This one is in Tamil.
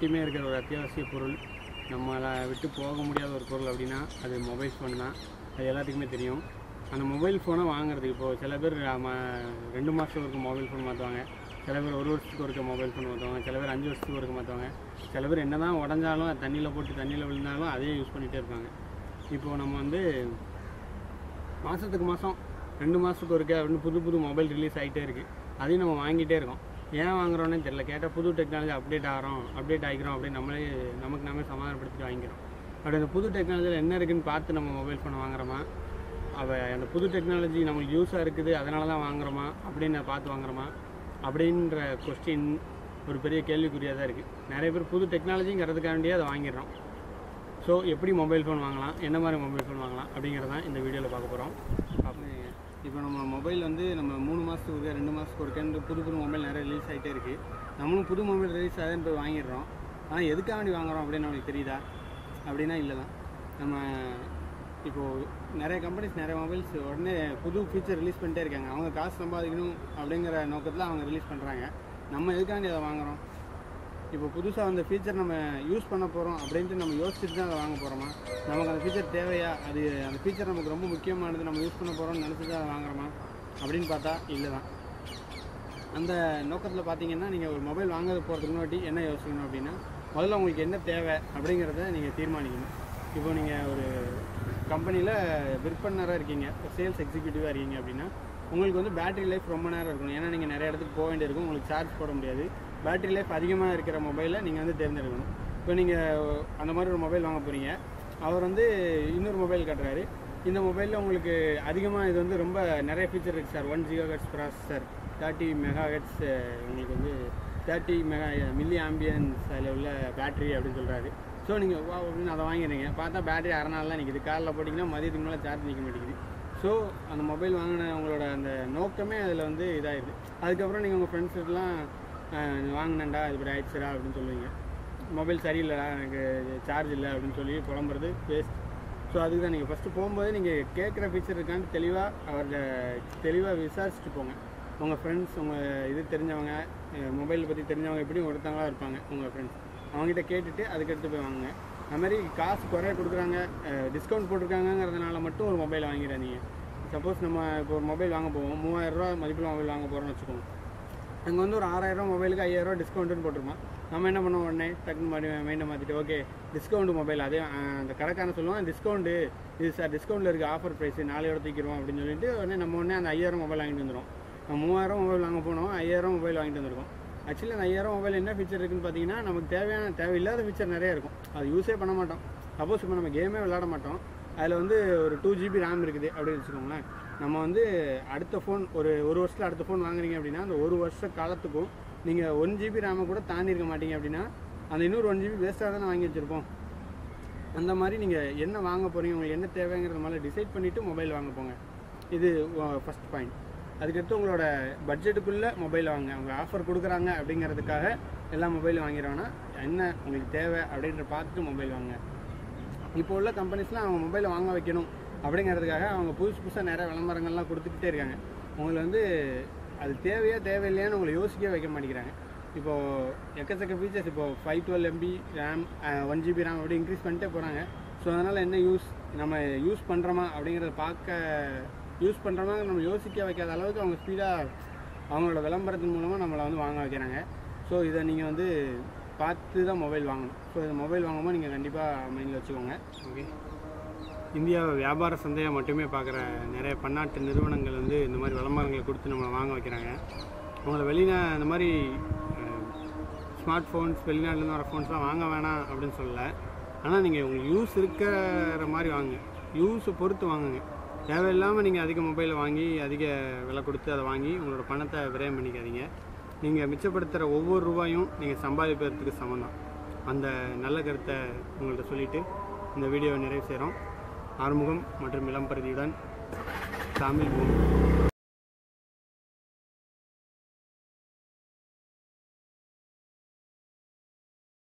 எல்லார்ட்டையுமே இருக்கிற ஒரு அத்தியாவசிய பொருள் நம்மளை விட்டு போக முடியாத ஒரு பொருள் அப்படின்னா அது மொபைல் ஃபோன் தான் அது எல்லாத்துக்குமே தெரியும் அந்த மொபைல் ஃபோனை வாங்குறதுக்கு இப்போது சில பேர் ம ரெண்டு மாதத்துக்கு ஒருக்க மொபைல் ஃபோன் மாற்றுவாங்க சில பேர் ஒரு வருஷத்துக்கு ஒருக்க மொபைல் ஃபோன் மாற்றுவாங்க சில பேர் அஞ்சு வருஷத்துக்கு ஒருக்க மாற்றுவாங்க சில பேர் என்ன தான் உடஞ்சாலும் அது தண்ணியில் போட்டு தண்ணியில் விழுந்தாலும் அதையே யூஸ் பண்ணிகிட்டே இருப்பாங்க இப்போது நம்ம வந்து மாதத்துக்கு மாதம் ரெண்டு மாதத்துக்கு ஒருக்க அப்படின்னு புது புது மொபைல் ரிலீஸ் ஆகிட்டே இருக்குது அதையும் நம்ம வாங்கிட்டே இருக்கோம் ஏன் வாங்குறோன்னே தெரியல கேட்டால் புது டெக்னாலஜி அப்டேட் ஆகிறோம் அப்டேட் ஆகிக்கிறோம் அப்படின்னு நம்மளே நமக்கு நாமே சமாதானப்படுத்திட்டு வாங்கிக்கிறோம் அப்படி அந்த புது டெக்னாலஜியில் என்ன இருக்குன்னு பார்த்து நம்ம மொபைல் ஃபோனை வாங்குறோமா அவ அந்த புது டெக்னாலஜி நம்மளுக்கு யூஸாக இருக்குது அதனால தான் வாங்குறோமா அப்படின்னு பார்த்து வாங்குறோமா அப்படின்ற கொஸ்டின் ஒரு பெரிய கேள்விக்குறியாக தான் இருக்குது நிறைய பேர் புது டெக்னாலஜிங்கிறதுக்காண்டியே அதை வாங்கிடுறோம் ஸோ எப்படி மொபைல் ஃபோன் வாங்கலாம் என்ன மாதிரி மொபைல் ஃபோன் வாங்கலாம் அப்படிங்கிறத தான் இந்த வீடியோவில் பார்க்க போகிறோம் இப்போ நம்ம மொபைல் வந்து நம்ம மூணு மாதத்துக்கு ஒருக்க ரெண்டு மாதத்துக்கு ஒருக்கன்னு புது புது மொபைல் நிறைய ரிலீஸ் ஆகிட்டே இருக்குது நம்மளும் புது மொபைல் ரிலீஸ் ஆகுதுன்னு போய் வாங்கிடுறோம் ஆனால் எதுக்காக வேண்டி வாங்குறோம் அப்படின்னு நம்மளுக்கு தெரியுதா அப்படின்னா இல்லை தான் நம்ம இப்போது நிறைய கம்பெனிஸ் நிறைய மொபைல்ஸ் உடனே புது ஃபீச்சர் ரிலீஸ் பண்ணிட்டே இருக்காங்க அவங்க காசு சம்பாதிக்கணும் அப்படிங்கிற நோக்கத்தில் அவங்க ரிலீஸ் பண்ணுறாங்க நம்ம எதுக்காண்டி அதை வாங்குறோம் இப்போ புதுசாக அந்த ஃபீச்சர் நம்ம யூஸ் பண்ண போகிறோம் அப்படின்ட்டு நம்ம யோசிச்சுட்டு தான் அதை வாங்க போகிறோமா நமக்கு அந்த ஃபீச்சர் தேவையா அது அந்த ஃபீச்சர் நமக்கு ரொம்ப முக்கியமானது நம்ம யூஸ் பண்ண போகிறோம்னு நினச்சி தான் அதை வாங்குறோமா அப்படின்னு பார்த்தா இல்லை தான் அந்த நோக்கத்தில் பார்த்தீங்கன்னா நீங்கள் ஒரு மொபைல் வாங்க போகிறதுக்கு முன்னாடி என்ன யோசிக்கணும் அப்படின்னா முதல்ல உங்களுக்கு என்ன தேவை அப்படிங்கிறத நீங்கள் தீர்மானிக்கணும் இப்போ நீங்கள் ஒரு கம்பெனியில் விற்பனராக இருக்கீங்க சேல்ஸ் எக்ஸிக்யூட்டிவாக இருக்கீங்க அப்படின்னா உங்களுக்கு வந்து பேட்டரி லைஃப் ரொம்ப நேரம் இருக்கணும் ஏன்னா நீங்கள் நிறைய இடத்துக்கு போக வேண்டியிருக்கும் உங்களுக்கு சார்ஜ் போட முடியாது பேட்டரி லைஃப் அதிகமாக இருக்கிற மொபைலை நீங்கள் வந்து தேர்ந்தெடுக்கணும் இப்போ நீங்கள் அந்த மாதிரி ஒரு மொபைல் வாங்க போகிறீங்க அவர் வந்து இன்னொரு மொபைல் காட்டுறாரு இந்த மொபைலில் உங்களுக்கு அதிகமாக இது வந்து ரொம்ப நிறைய ஃபீச்சர் இருக்குது sir one gigahertz processor thirty megahertz உங்களுக்கு வந்து தேர்ட்டி மெகா மில்லி ஆம்பியன்ஸ் அதில் உள்ள பேட்டரி அப்படின்னு சொல்கிறாரு ஸோ நீங்கள் வா அப்படின்னு அதை வாங்கிடுறீங்க பார்த்தா பேட்டரி அரை நாள் தான் நிற்கிது காலைல போட்டிங்கன்னா மதியத்துக்கு மேலே சார்ஜ் நிற்க மாட்டேங்குது ஸோ அந்த மொபைல் வாங்கின உங்களோட அந்த நோக்கமே அதில் வந்து இதாகிடுது அதுக்கப்புறம் நீங்கள் உங்கள் ஃப்ரெண்ட்ஸுக்கெலாம் வாங்கினேன்டா இது இப்படி ஆயிடுச்சுடா அப்படின்னு சொல்லுவீங்க மொபைல் சரியில்லைடா எனக்கு சார்ஜ் இல்லை அப்படின்னு சொல்லி புலம்புறது வேஸ்ட் ஸோ அதுக்கு தான் நீங்கள் ஃபஸ்ட்டு போகும்போது நீங்கள் கேட்குற ஃபீச்சர் இருக்கான்னு தெளிவாக அவர்கிட்ட தெளிவாக விசாரிச்சுட்டு போங்க உங்கள் ஃப்ரெண்ட்ஸ் உங்கள் இது தெரிஞ்சவங்க மொபைல் பற்றி தெரிஞ்சவங்க எப்படியும் ஒருத்தவங்களா இருப்பாங்க உங்கள் ஃப்ரெண்ட்ஸ் அவங்ககிட்ட கேட்டுட்டு அதுக்கடுத்து போய் வாங்குங்க அது மாதிரி காசு குறைய கொடுக்குறாங்க டிஸ்கவுண்ட் போட்டிருக்காங்கங்கிறதுனால மட்டும் ஒரு மொபைல் வாங்கிடாதீங்க சப்போஸ் நம்ம இப்போ ஒரு மொபைல் வாங்க போவோம் மூவாயிரரூவா மதிப்பில் மொபைல் வாங்க போகிறோம்னு வச்சுக்கோங்க அங்கே வந்து ஒரு ஆறாயிரம் மொபைலுக்கு ஐயாயிரரூவா டிஸ்கவுண்ட்டுன்னு போட்டிருப்பான் நம்ம என்ன பண்ணுவோம் உடனே டக்குன்னு மாதிரி மைண்டை மாற்றிட்டு ஓகே டிஸ்கவுண்ட் மொபைல் அதே அஹ், அந்த கடைக்காரன் சொல்லுவான் டிஸ்கவுண்ட்டு இது சார் டிஸ்கவுண்ட்டில் இருக்குது ஆஃபர் ப்ரைஸ் நாளையோட தூக்கிடுவோம் அப்படின்னு சொல்லிட்டு உடனே நம்ம உடனே அந்த ஐயாயிரம் மொபைல் வாங்கிட்டு வந்துடும் நம்ம மூவாயிரம் மொபைல் வாங்க போனோம் ஐயாயிரம் மொபைல் வாங்கிட்டு வந்திருக்கோம் ஆக்சுவலி அந்த ஐயாயிரம் மொபைல் என்ன ஃபீச்சர் இருக்குன்னு பார்த்தீங்கன்னா நமக்கு தேவையான தேவையில்லாத ஃபீச்சர் நிறைய இருக்கும் அது யூஸே பண்ண மாட்டோம் சப்போஸ் இப்போ நம்ம கேமே விளாட மாட்டோம் அதில் வந்து ஒரு டூ ஜிபி ரேம் இருக்குது அப்படின்னு வச்சுக்கோங்களேன் நம்ம வந்து அடுத்த ஃபோன் ஒரு ஒரு வருஷத்தில் அடுத்த ஃபோன் வாங்குறீங்க அப்படின்னா அந்த ஒரு வருஷ காலத்துக்கும் நீங்கள் ஒன் ஜிபி ரேமை கூட தாண்டி இருக்க மாட்டீங்க அப்படின்னா அந்த இன்னொரு ஒன் ஜிபி வேஸ்ட்டாக தானே வாங்கி வச்சுருப்போம் அந்த மாதிரி நீங்கள் என்ன வாங்க போகிறீங்க உங்களுக்கு என்ன தேவைங்கிறத மாதிரி டிசைட் பண்ணிவிட்டு மொபைல் வாங்க போங்க இது ஃபஸ்ட் பாயிண்ட் அதுக்கடுத்து உங்களோட பட்ஜெட்டுக்குள்ளே மொபைல் வாங்க அவங்க ஆஃபர் கொடுக்குறாங்க அப்படிங்கிறதுக்காக எல்லா மொபைலும் வாங்கிடுவாங்கன்னா என்ன உங்களுக்கு தேவை அப்படின்ற பார்த்துட்டு மொபைல் வாங்க இப்போ உள்ள கம்பெனிஸ்லாம் அவங்க மொபைலை வாங்க வைக்கணும் அப்படிங்கிறதுக்காக அவங்க புதுசு புதுசாக நிறைய விளம்பரங்கள்லாம் கொடுத்துக்கிட்டே இருக்காங்க உங்களுக்கு வந்து அது தேவையா தேவையில்லையான்னு உங்களை யோசிக்க வைக்க மாட்டேங்கிறாங்க இப்போது எக்கச்சக்க ஃபீச்சர்ஸ் இப்போது five twelve MB RAM one GB RAM அப்படி இன்க்ரீஸ் பண்ணிட்டே போகிறாங்க ஸோ அதனால் என்ன யூஸ் நம்ம யூஸ் பண்ணுறோமா அப்படிங்கிறத பார்க்க யூஸ் பண்ணுறோமா நம்ம யோசிக்க வைக்காத அளவுக்கு அவங்க ஸ்பீடாக அவங்களோட விளம்பரத்தின் மூலமாக நம்மளை வந்து வாங்க வைக்கிறாங்க ஸோ இதை நீங்கள் வந்து பார்த்து தான் மொபைல் வாங்கணும் ஸோ இந்த மொபைல் வாங்கும்போது நீங்கள் கண்டிப்பாக மைண்டில் வச்சுக்கோங்க ஓகே இந்தியாவை வியாபார சந்தையாக மட்டுமே பார்க்குற நிறைய பன்னாட்டு நிறுவனங்கள் வந்து இந்த மாதிரி விளம்பரங்களை கொடுத்து நம்மளை வாங்க வைக்கிறாங்க உங்களை வெளிநா இந்த மாதிரி ஸ்மார்ட் ஃபோன்ஸ் வெளிநாட்டிலேருந்து வர ஃபோன்ஸ்லாம் வாங்க வேணாம் அப்படின்னு சொல்லலை ஆனால் நீங்கள் உங்களுக்கு யூஸ் இருக்கிற மாதிரி வாங்க யூஸை பொறுத்து வாங்குங்க தேவையில்லாமல் நீங்கள் அதிக மொபைலை வாங்கி அதிக விலை கொடுத்து அதை வாங்கி உங்களோட பணத்தை விரயம் பண்ணிக்காதீங்க நீங்கள் மிச்சப்படுத்துகிற ஒவ்வொரு ரூபாயும் நீங்கள் சம்பாதிப்பதற்கு சமம் தான் அந்த நல்ல கருத்தை உங்கள்கிட்ட சொல்லிவிட்டு இந்த வீடியோவை நிறைவு செய்கிறோம் ஆறுமுகம் மற்றும் இளம்பருதியுடன் தமிழ் பூமி